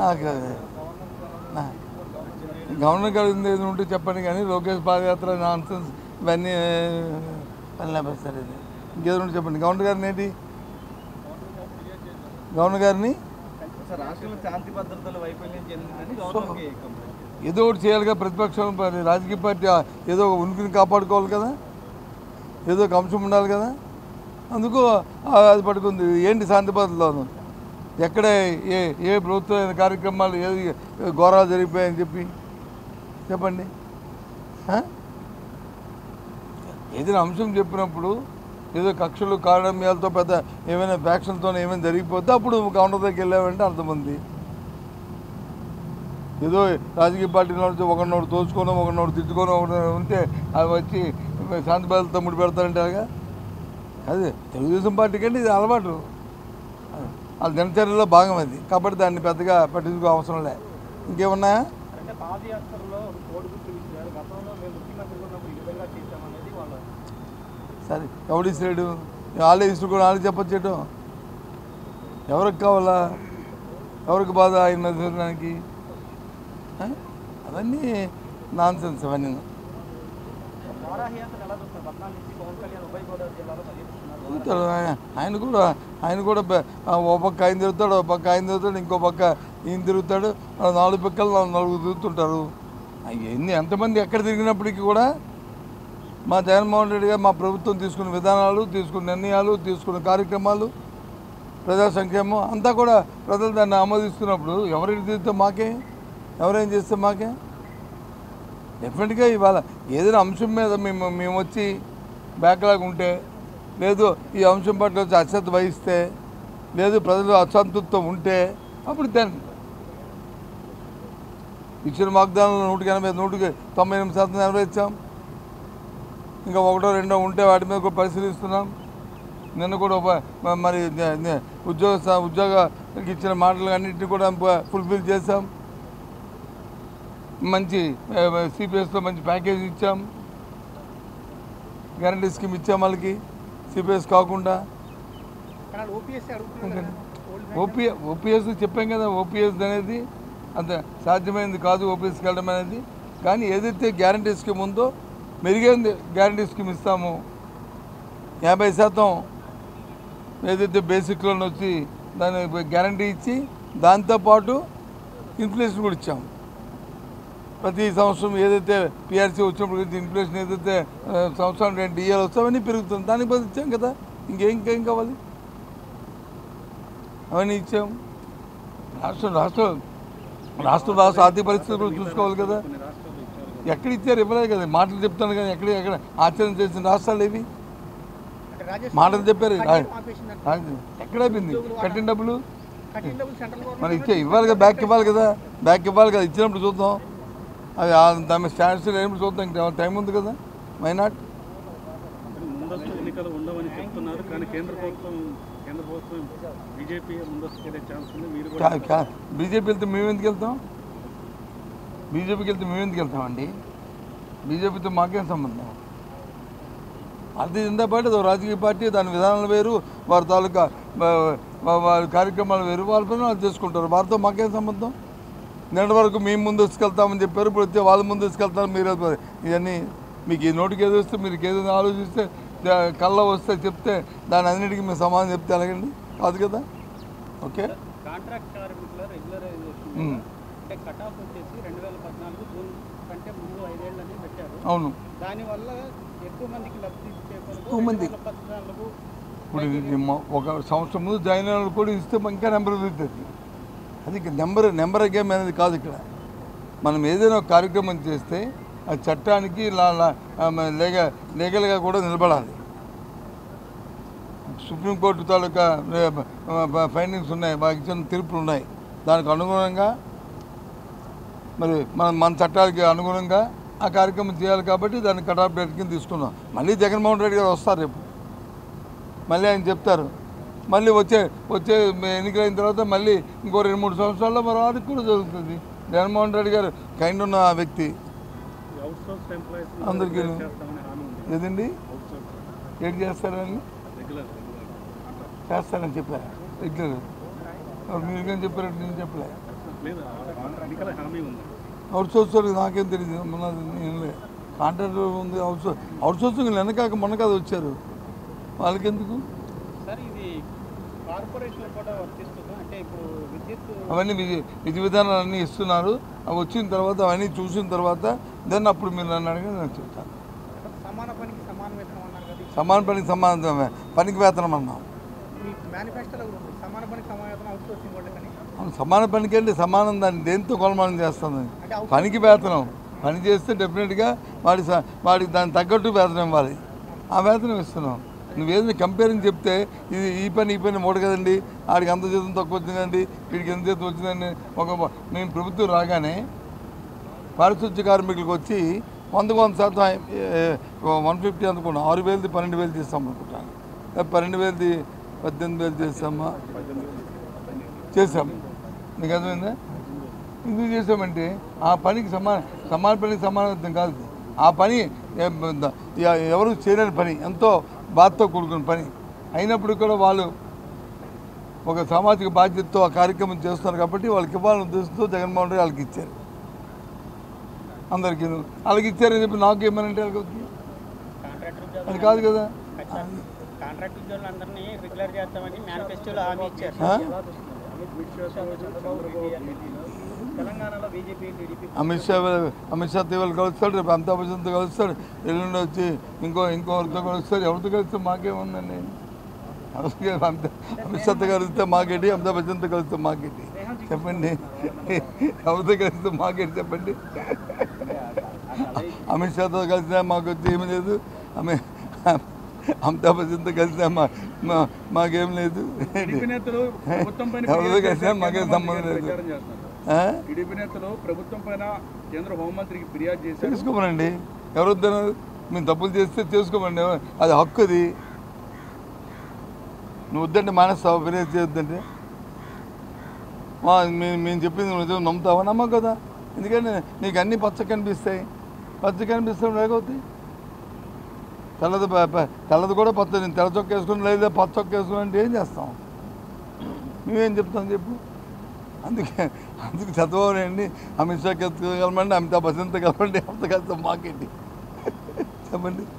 నాకు నా- గవర్నర్ గారు ఉంది ఏది ఉంటే చెప్పండి కానీ లోకేష్ పాదయాత్ర నాన్సెన్స్ ఇవన్నీ పని లేపేస్తారు ఇది ఇంకేదో ఉంటే చెప్పండి గవర్నర్ గారిని ఏంటి గవర్నర్ గారిని సార్ రాష్ట్రంలో శాంతి భద్రతల వైఫల్యం చెందిందని గవర్నర్కి కంప్లైంట్ ఏదో ఒకటి చేయాలిగా ప్రతిపక్షం మరి రాజకీయ పార్టీ ఆ ఏదో ఒక ఉనికిని కాపాడుకోవాలి కదా ఏదో ఒక అంశం ఉండాలి కదా అందుకు ఆ అది పడుకుంది ఏంటి శాంతి భద్రతలో ఎక్కడ ఏ ఏ ప్రభుత్వ కార్యక్రమాలు ఏది ఘోరాలు జరిగిపోయాయని చెప్పి చెప్పండి ఆ? ఏదైనా అంశం చెప్పినప్పుడు ఏదో కక్షలు కారణమ్యాలతో పెద్ద ఏమైనా ఫ్యాక్షన్తో ఏమైనా జరిగిపోతే అప్పుడు కౌంటర్ దగ్గరికి వెళ్ళామంటే అర్థమంది ఏదో రాజకీయ పార్టీలో నుంచి ఒకరినోడు తోచుకోను ఒకరినోడు తిట్టుకోను ఒకటి ఉంటే అవి వచ్చి శాంతి భద్రతతో ముడి పెడతారంటే అలాగా అదే తెలుగుదేశం పార్టీకి అంటే ఇది అలవాటు వాళ్ళ దినచర్యలో భాగం అది కాబట్టి దాన్ని పెద్దగా పట్టించుకో అవసరం లే ఇంకేమున్నాయా అంటే పాదయాత్రలో కోడిగుడ్లు ఇచ్చారు గతంలో మేము ముఖ్యమంత్రి ఉన్నప్పుడు ఈ విధంగా చేశామనేది వాళ్ళ సరే ఎవడు ఇస్తాడు వాళ్ళే ఇసుకొని వాళ్ళే చెప్పొచ్చేటం ఎవరికి కావాలా ఎవరికి బాధ ఆయన మధ్యడానికి అవన్నీ నాన్ సెన్స్ అవన్నీ వారాహయాత్ర ఎలా చూస్తారు పద్నాలుగు నుంచి పవన్ కళ్యాణ్ ఉభయ గోదావరి జిల్లాలో పర్యటిస్తున్నారు తిరుగుతాడు ఆయన ఆయన కూడా ఆయన కూడా బె- ఆ ఓ పక్క ఆయన తిరుగుతాడు ఓ పక్క ఆయన తిరుగుతాడు ఇంకో పక్క ఈయన తిరుగుతాడు ఆ నాలుగు పక్కలు నాలుగు నలుగురు తిరుగుతుంటారు ఆ ఎన్ని ఎంతమంది ఎక్కడ తిరిగినప్పటికీ కూడా మా జగన్మోహన్ రెడ్డి గారు మా ప్రభుత్వం తీసుకున్న విధానాలు తీసుకున్న నిర్ణయాలు తీసుకున్న కార్యక్రమాలు ప్రజా సంక్షేమం అంతా కూడా ప్రజలు దాన్ని ఆమోదిస్తున్నప్పుడు ఎవరికి తిరిగితే మాకే ఎవరేం చేస్తే మాకే డెఫినెట్గా ఇవాళ ఏదైనా అంశం మీద మేము మేము వచ్చి బ్యాక్లాగ్ ఉంటే లేదు ఈ అంశం పట్ల వచ్చి అశ్రద్ధ వహిస్తే లేదు ప్రజలు అసంతృప్తం ఉంటే అప్పుడు దాన్ని ఇచ్చిన వాగ్దానాలు నూటికి ఎనభై నూటికి తొంభై ఎనిమిది శాతం నెరవేర్చాం ఇంకా ఒకటో రెండో ఉంటే వాటి మీద కూడా పరిశీలిస్తున్నాం నిన్న కూడా ఒక- మ- మరి నే- నే- ఉద్యోగ స- ఉద్యోగానికి ఇచ్చిన మాటలు అన్నింటినీ కూడా ఫుల్ఫిల్ చేశాం మంచి సిపిఎస్లో మంచి ప్యాకేజ్ ఇచ్చాం గ్యారంటీ స్కీమ్ ఇచ్చాం వాళ్ళకి సిపిఎస్ కాకుండా కానీ ఓపీఎస్సీ అడుగుతున్నారు ఓపీ ఓపీఎస్ చెప్పాం కదా ఓపీఎస్ అనేది అంత సాధ్యమైనది కాదు ఓపీఎస్కి వెళ్ళడం అనేది కానీ ఏదైతే గ్యారంటీ స్కీమ్ ఉందో మెరుగైంది గ్యారంటీ స్కీమ్ ఇస్తాము యాభై శాతం ఏదైతే బేసిక్ లోన్ వచ్చి దాని గ్యారంటీ ఇచ్చి దాంతోపాటు ఇన్ఫ్లేషన్ కూడా ఇచ్చాము ప్రతి సంవత్సరం ఏదైతే పిఆర్సీ వచ్చినప్పుడు ఇన్ఫ్లేషన్ ఏదైతే ఆ, సంవత్సరం రెండు డిఏలు వస్తాయో అవన్నీ పెరుగుతుంది దానికి బదులు ఇచ్చాం కదా ఇంకేం ఇంకేం కావాలి అవన్నీ ఇచ్చాం రాష్ట్రం రాష్ట్రం రాష్ట్రం రాష్ట్ర ఆర్థిక పరిస్థితులు కూడా చూసుకోవాలి కదా ఎక్కడ ఇచ్చారు ఇవ్వలేదు కదా మాటలు చెప్తాను కానీ ఎక్కడ ఎక్కడ ఆచరణ చేసిన రాష్ట్రాలు ఏవి మాటలు చెప్పారు రా- రా- ఎక్కడ అయిపోయింది కట్టిన డబ్బులు మరి ఇచ్చే ఇవ్వాలి కదా బ్యాక్ ఇవ్వాలి కదా బ్యాక్ ఇవ్వాలి కదా ఇచ్చినప్పుడు చూద్దాం అది ఆ- దాని స్టాండ్స్ లేనప్పుడు చూద్దాం ఇంకా టైం ఉంది కదా మైనాట్ ముందస్తు ఎన్నికలు ఉండవని చెప్తున్నారు కానీ కేంద్ర ప్రభుత్వం కేంద్ర ప్రభుత్వం బీజేపీ ముందస్తు వెళ్ళే ఛాన్స్ ఉంది మీరు కూడా బీజేపీ వెళ్తే మేము ఎందుకు వెళ్తాం బీజేపీకి వెళ్తే మేము ఎందుకు వెళ్తామండి బీజేపీతో మాకేం సంబంధం భారతీయ జనతా పార్టీ అది ఒక రాజకీయ పార్టీ దాని విధానాలు వేరు వారి తాలూకా వా- వా- వారి కార్యక్రమాలు వేరు వాళ్ళ పని వాళ్ళు చేసుకుంటారు వారితో మాకేం సంబంధం నిన్నటి వరకు మేము ముందు తీసుకెళ్తామని చెప్పారు ఇప్పుడు వచ్చే వాళ్ళు ముందు తీసుకెళ్తారు మీరు ఇవన్నీ మీకు ఈ నోటికి ఏదో వస్తే మీరు ఏదైనా ఆలోచిస్తే దా- కళ్ళ వస్తే చెప్తే దాని అన్నిటికీ మీరు సమాధానం చెప్తే ఎలాగండి కాదు కదా ఓకే కాంట్రాక్ట్ కార్మికుల రెగ్యులరైజేషన్ ఉమ్. అంటే కట్ ఆఫ్ వచ్చేసి రెండు వేల పద్నాలుగు జూన్ కంటే ముందు ఐదేళ్ళని పెట్టారు అవును దానివల్ల ఎక్కువ మందికి లబ్ధి ఎక్కువ మంది. చేకూరదు పద్నాలుగు ఇప్పుడు ఇది మ- ఒక సంవత్సరం ముందు జాయిన్ అయిన వాళ్ళు కూడా ఇస్తే ఇంకా నెంబర్ పెరుగుతుంది అది ఇక నెంబర్ నెంబర్ గేమ్ అనేది కాదు ఇక్కడ మనం ఏదైనా ఒక కార్యక్రమం చేస్తే ఆ చట్టానికి లా- లా- ఆ, మ- లేగ లీగల్గా కూడా నిలబడాలి సుప్రీంకోర్టు తాలూకా ఫైండింగ్స్ ఉన్నాయి మాకు ఇచ్చిన తీర్పులు ఉన్నాయి దానికి అనుగుణంగా మరి మన మన చట్టాలకి అనుగుణంగా ఆ కార్యక్రమం చేయాలి కాబట్టి దాన్ని కటాఫ్ డేట్ కింద తీసుకున్నాం మళ్ళీ జగన్మోహన్ రెడ్డి గారు వస్తారు రేపు మళ్ళీ ఆయన చెప్తారు మళ్ళీ వచ్చే వచ్చే ఎన్నికలైన తర్వాత మళ్ళీ ఇంకో రెండు మూడు సంవత్సరాల్లో మరో వారికి కూడా జరుగుతుంది జగన్మోహన్ రెడ్డి గారు కైండ్ ఉన్న ఆ వ్యక్తి అవుట్ సోర్స్ ఎంప్లాయీస్ అందరికీ చేస్తామని హామీ ఉంది ఏదండి అవుట్ సోర్స్ ఏం చేస్తారని రెగ్యులర్ చేస్తారని చెప్పారు రెగ్యులర్ మీరు కానీ చెప్పారంటే నేను చెప్పలే లేదు ఎన్నికల హామీ ఉంది అవుట్ సోర్స్ నాకేం తెలియదు మనది ఏం లే కాంట్రాక్ట్ ఉంది అవుట్ సోర్స్ అవుట్ సోర్సింగ్ వెనకాక మొన్న కదా వచ్చారు వాళ్ళకెందుకు సార్ ఇది కార్పొరేషన్ కూడా వర్తిస్తుంది అంటే ఇప్పుడు విద్యుత్ అవన్నీ విధి విధి విధానాలు అన్నీ ఇస్తున్నారు అవి వచ్చిన తర్వాత అవన్నీ చూసిన తర్వాత దెన్ అప్పుడు మీరు నన్ను అడిగి నేను చెప్తాను సమాన పనికి సమాన వేతనం అన్నారు కదా సమాన పనికి సమాన పనికి వేతనం అన్నాం మీ మేనిఫెస్టోలో కూడా ఉంది సమాన పనికి సమాన వేతనం అవుట్ సోర్సింగ్ కూడా కానీ అవును, సమాన పనికి అంటే సమానం దాన్ని దేంతో కొలమానం చేస్తుంది అంటే అవుట్ పనికి వేతనం పని చేస్తే డెఫినెట్గా వాడి స- వాడికి దానికి తగ్గట్టు వేతనం ఇవ్వాలి ఆ వేతనం ఇస్తున్నాం నువ్వేదైనా కంపేరింగ్ చెప్తే ఇది ఈ పని ఈ పని మూడు కదండి ఆడికి అంత జీతం తక్కువ వచ్చిందండి వీడికి ఎంత జీతం వచ్చిందండి ఒక మేము ప్రభుత్వం రాగానే పారిశుద్ధ్య కార్మికులకు వచ్చి వందకు వంద శాతం వన్ ఫిఫ్టీ అనుకున్నాం ఆరు వేలది పన్నెండు వేలు చేస్తాం అనుకుంటాను ఏ పన్నెండు వేలది పద్దెనిమిది వేలు చేస్తామా చేసాం నీకు అర్థమైందా ఎందుకు చేసామంటే ఆ పనికి సమాన సమాన పనికి సమానత్వం కాదు ఆ పని ఎ- ద- ఎ- ఎవరు చేయలేని పని ఎంతో బాధతో కూడుకున్న పని అయినప్పుడు కూడా వాళ్ళు ఒక సామాజిక బాధ్యతతో ఆ కార్యక్రమం చేస్తున్నారు కాబట్టి వాళ్ళకి ఇవ్వాలని ఉద్దేశంతో జగన్మోహన్ రెడ్డి వాళ్ళకి ఇచ్చారు అందరికీ వాళ్ళకి ఇచ్చారని చెప్పి నాకు ఏమనంటే వాళ్ళకి అవుతుంది కాంట్రాక్టర్ అది కాదు కదా కాంట్రాక్ట్ ఉద్యోగులందరినీ రెగ్యులర్ చేస్తామని మేనిఫెస్టోలో హామీ ఇచ్చారు ఆ? తెలంగాణలో బీజేపీ టీడీపీ అమిత్ షా వే- అమిత్ షా తీవాళ్ళు కలుస్తాడు రేపు అమితాబ్ బచ్చన్తో కలుస్తాడు ఎల్లుండి వచ్చి ఇంకో ఇంకోరితో కలుస్తాడు ఎవరితో కలిస్తే మాకేముందండి అందుకే అమిత- అమిత్ షాతో కలిస్తే మాకేంటి అమితాబ్ బచ్చన్తో కలిస్తే మాకేంటి చెప్పండి ఎవరితో కలిస్తే మాకేంటి చెప్పండి అమిత్ షాతో కలిసినా మాకు వచ్చి ఏమీ లేదు అమి అమితాబ్ బచ్చన్తో కలిసినా మా మా- మాకేం లేదు టీడీపీ నేతలు ప్రభుత్వం పైన ఎవరితో ఫిర్యాదు కలిసినా చేశారు, మాకేం కేంద్ర సంబంధం మంత్రి గారు లేదు ప్రచారం చేస్తున్నారు. ఆ? టీడీపీ నేతలు ప్రభుత్వం పైన కేంద్ర హోంమంత్రికి ఫిర్యాదు చేశారు తెలుసుకోమనండి ఎవరు వద్దన్నారు మేము తప్పులు చేస్తే చేసుకోమండి అది హక్కు అది నువ్వు వద్దంటే మానేస్తావా ఫిర్యాదు చేయొద్దంటే మా మేము మేము చెప్పింది నువ్వు నిజం నమ్ముతావా నమ్మవు కదా ఎందుకంటే నీకు అన్నీ పచ్చ కనిపిస్తాయి పచ్చ కనిపిస్తాం లేకపోతాయి తెల్లది ప- ప- తెల్లది కూడా పచ్చ నేను తెల్ల చొక్క వేసుకుని లేదా పచ్చ చొక్క వేసుకుని అంటే ఏం చేస్తాం నువ్వేం చెప్తాం చెప్పు అందుకే అందుకు చదవాలి అండి అమిత్ షాకి ఎత్తుకోగలమండి అమితాబ్ బచ్చన్తో కలవండి అంత కలిసి మాకేంటి చెప్పండి